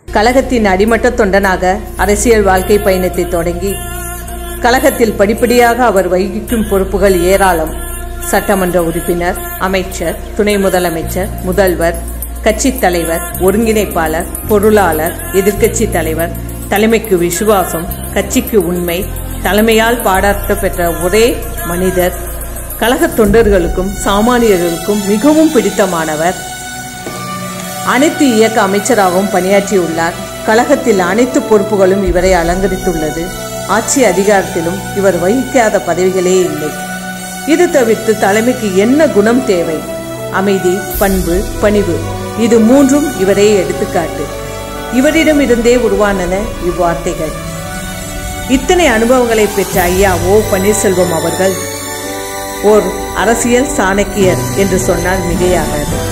கழகத்தின் அடிமட்ட தொண்டனாக அரசியல் வாழ்க்கை பயணத்தை தொடங்கி கழகத்தில் படிப்படியாக அவர் வகிக்கும் பொறுப்புகள் ஏராளம் சட்டமன்ற உறுப்பினர் அமைச்சர் துணை முதலமைச்சர் முதல்வர் கட்சித் தலைவர் ஒருங்கிணைப்பாளர் பொருளாளர் எதிர்க்கட்சி தலைவர் தலைமைக்கு விசுவாசம் கட்சிக்கு உண்மை தலைமையால் பாராட்ட பெற்ற ஒரே மனிதர் கழக தொண்டர்களுக்கும் சாமானியர்களுக்கும் மிகவும் பிடித்தமானவர் அனைத்து இயக்க அமைச்சராகவும் பணியாற்றியுள்ளார் கழகத்தில் அனைத்து பொறுப்புகளும் இவரை அலங்கரித்துள்ளது ஆட்சி அதிகாரத்திலும் இவர் வகிக்காத பதவிகளே இல்லை இது தவிர்த்து தலைமைக்கு என்ன குணம் தேவை அமைதி பண்பு பணிவு இது மூன்றும் இவரே எடுத்துக்காட்டு இவரிடமிருந்தே உருவானன இவ்வார்த்தைகள் இத்தனை அனுபவங்களை பெற்ற ஐயா ஓ பன்னீர்செல்வம் அவர்கள் ஓர் அரசியல் சாணக்கியர் என்று சொன்னால் மிகையாகாது